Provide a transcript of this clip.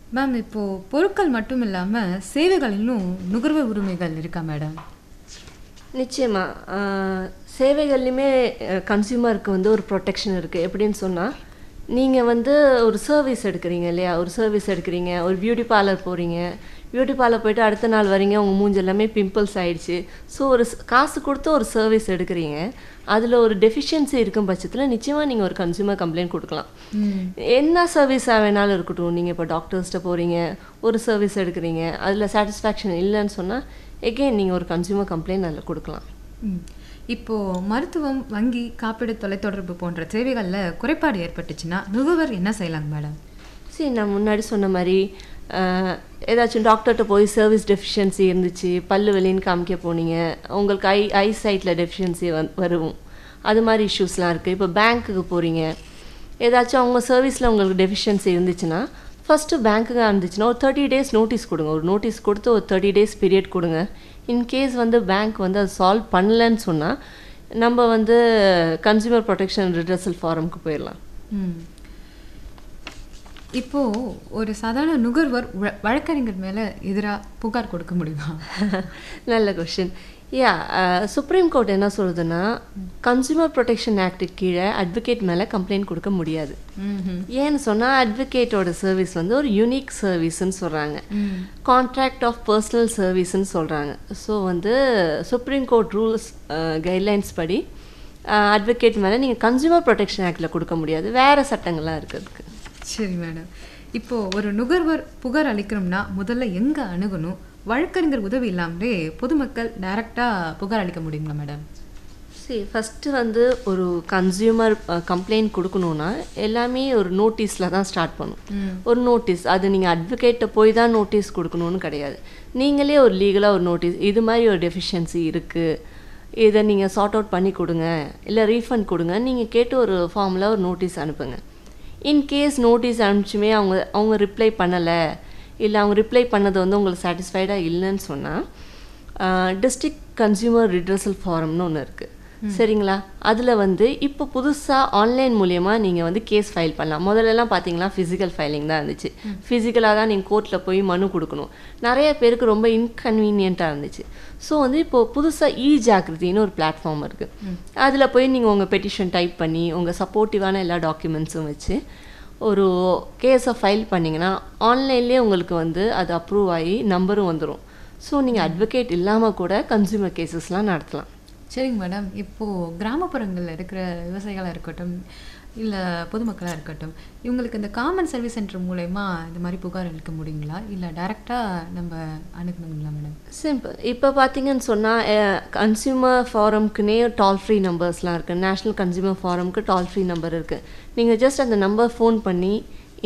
Ma'am இப்போ பொருட்கள் மட்டும் இல்லாம சேவைகளிலும் நுகர்வோர் உரிமைகள் இருக்கா மேடம் நிச்சயமா ஆஹ், சேவைகள்லையுமே கன்சியூமருக்கு வந்து ஒரு ப்ரொடெக்ஷன் இருக்குது எப்படின்னு சொன்னால் நீங்கள் வந்து ஒரு சர்வீஸ் எடுக்கிறீங்க இல்லையா ஒரு சர்வீஸ் எடுக்கிறீங்க ஒரு பியூட்டி பார்லர் போகிறீங்க பியூட்டி பார்லர் போயிட்டு அடுத்த நாள் வரீங்க உங்கள் மூஞ்சி எல்லாமே பிம்பிள்ஸ் ஆயிடுச்சு ஸோ ஒரு ஸ்- காசு கொடுத்து ஒரு சர்வீஸ் எடுக்கிறீங்க அதில் ஒரு டெஃபிஷியன்சி இருக்கும் பட்சத்தில் நிச்சயமாக நீங்கள் ஒரு கன்சியூமர் கம்ப்ளைண்ட் கொடுக்கலாம் என்ன சர்வீஸாக வேணாலும் இருக்கட்டும் நீங்கள் இப்போ டாக்டர்ஸ்கிட்ட போகிறீங்க ஒரு சர்வீஸ் எடுக்கிறீங்க அதில் சாட்டிஸ்ஃபேக்ஷன் இல்லைன்னு சொன்னால் எகெயின் நீங்கள் ஒரு கன்சியூமர் கம்ப்ளைண்ட் அதில் கொடுக்கலாம் ம். இப்போ மருத்துவம் வங்கி காப்பீடு தொலைத்தொடர்பு போன்ற சேவைகள்ல குறைபாடு ஏற்பட்டுச்சுன்னா நுகர்வோர் என்ன செய்யலாங்க மேடம் சரி நான் முன்னாடி சொன்ன மாதிரி ஆஹ், ஏதாச்சும் டாக்டர்கிட்ட போய் சர்வீஸ் டெஃபிஷியன்சி இருந்துச்சு பல்லு வெளின்னு காமிக்க போனீங்க உங்களுக்கு ஐ ஐ சைட்டில் டெஃபிஷியன்சி வந் வரும் அது மாதிரி இஷ்யூஸ்லாம் இருக்குது இப்போ பேங்க்குக்கு போகிறீங்க ஏதாச்சும் அவங்க சர்வீஸில் உங்களுக்கு டெஃபிஷியன்சி இருந்துச்சுன்னா ஃபஸ்ட்டு பேங்க்குக்கு இருந்துச்சுன்னா ஒரு தேர்ட்டி டேஸ் நோட்டீஸ் கொடுங்க ஒரு நோட்டீஸ் கொடுத்து ஒரு தேர்ட்டி டேஸ் பீரியட் கொடுங்க இன்கேஸ் வந்து பேங்க் வந்து அது சால்வ் பண்ணலன்னு சொன்னால் நம்ம வந்து கன்சியூமர் ப்ரொடெக்ஷன் ரிட்ரஸல் ஃபாரம்க்கு போயிடலாம் ம். இப்போ ஒரு சாதாரண நுகர்வோர் வ- வழக்கறிஞர் மேல எதிரா புகார் கொடுக்க முடியுமா நல்ல கொஷின் யா சுப்ரீம் கோர்ட் என்ன சொல்லுதுன்னா கன்சியூமர் ப்ரொடெக்ஷன் ஆக்ட் கீழே அட்வொகேட் மேலே கம்ப்ளைண்ட் கொடுக்க முடியாது ம்ஹும். ஏன்னு சொன்னால் அட்வொகேட்டோட சர்வீஸ் வந்து ஒரு யூனிக் சர்வீஸ்ன்னு சொல்கிறாங்க ம். கான்ட்ராக்ட் ஆஃப் பர்சனல் சர்வீஸ்ன்னு சொல்கிறாங்க ஸோ வந்து சுப்ரீம் கோர்ட் ரூல்ஸ் கைட்லைன்ஸ் படி அட்வொகேட் மேலே நீங்கள் கன்சியூமர் ப்ரொடெக்ஷன் ஆக்டில் கொடுக்க முடியாது வேறு சட்டங்கள்லாம் இருக்கிறதுக்கு சரி மேடம் இப்போ ஒரு நுகர்வோர் புகார் அளிக்கிறோம்னா முதல்ல எங்க அணுகணும் வழக்கறிஞர் உதவி இல்லாமலே பொதுமக்கள் டைரக்டா புகார் அளிக்க முடியுங்களா மேடம் சரி ஃபஸ்ட்டு வந்து ஒரு கன்சியூமர் கம்ப்ளைண்ட் கொடுக்கணுன்னா எல்லாமே ஒரு நோட்டீஸில் தான் ஸ்டார்ட் பண்ணும் ஒரு நோட்டீஸ் அது நீங்கள் அட்வொகேட்டை போய் தான் நோட்டீஸ் கொடுக்கணும்னு கிடையாது நீங்களே ஒரு லீகலாக ஒரு நோட்டீஸ் இது மாதிரி ஒரு டெஃபிஷியன்சி இருக்குது இதை நீங்கள் சார்ட் அவுட் பண்ணி கொடுங்க இல்லை ரீஃபண்ட் கொடுங்க நீங்கள் கேட்டு ஒரு ஃபார்மில் ஒரு நோட்டீஸ் அனுப்புங்க இன்கேஸ் நோட்டீஸ் அனுப்பிச்சுமே அவங்க அவங்க ரிப்ளை பண்ணலை இல்லை அவங்க ரிப்ளை பண்ணது வந்து உங்களுக்கு சாட்டிஸ்ஃபைடாக இல்லைன்னு சொன்னால் டிஸ்ட்ரிக்ட் கன்சியூமர் ரிட்ரஸல் ஃபாரம்னு ஒன்று இருக்குது சரிங்களா அதில் வந்து இப்போ புதுசாக ஆன்லைன் மூலியமா நீங்கள் வந்து கேஸ் ஃபைல் பண்ணலாம் முதல்லலாம் பார்த்தீங்களா ஃபிசிக்கல் ஃபைலிங் தான் இருந்துச்சு ஃபிசிக்கலாக தான் நீங்கள் கோர்ட்டில் போய் மனு கொடுக்கணும் நிறைய பேருக்கு ரொம்ப இன்கன்வீனியண்ட்டாக இருந்துச்சு ஸோ வந்து இப்போது புதுசாக இ ஜாக்கிரதின்னு ஒரு பிளாட்ஃபார்ம் இருக்குது அதில் போய் நீங்கள் உங்கள் பெட்டிஷன் டைப் பண்ணி உங்கள் சப்போர்ட்டிவான எல்லா டாக்குமெண்ட்ஸும் வச்சு ஒரு கேஸை ஃபைல் பண்ணிங்கன்னா ஆன்லைன்லேயே உங்களுக்கு வந்து அது அப்ரூவ் ஆகி நம்பரும் வந்துடும் ஸோ நீங்கள் அட்வொகேட் இல்லாமல் கூட கன்சியூமர் கேசஸ்லாம் நடத்தலாம் சரிங்க மேடம் இப்போ கிராமப்புறங்கள்ல இருக்கிற விவசாயிகளா இருக்கட்டும் இல்ல பொதுமக்களா இருக்கட்டும் இவங்களுக்கு இந்த காமன் சர்வீஸ் சென்டர் மூலயமா இந்த மாதிரி புகார் அளிக்க முடியுங்களா இல்ல டைரக்டா நம்ம அணுகணுங்களா மேடம் சிம்பிள் இப்போ பார்த்தீங்கன்னு சொன்னால் கன்சியூமர் ஃபாரம்க்குனே டால் ஃப்ரீ நம்பர்ஸ்லாம் இருக்குது நேஷ்னல் கன்சியூமர் ஃபாரம்க்கு டால் ஃப்ரீ நம்பர் இருக்குது நீங்கள் ஜஸ்ட் அந்த நம்பர் ஃபோன் பண்ணி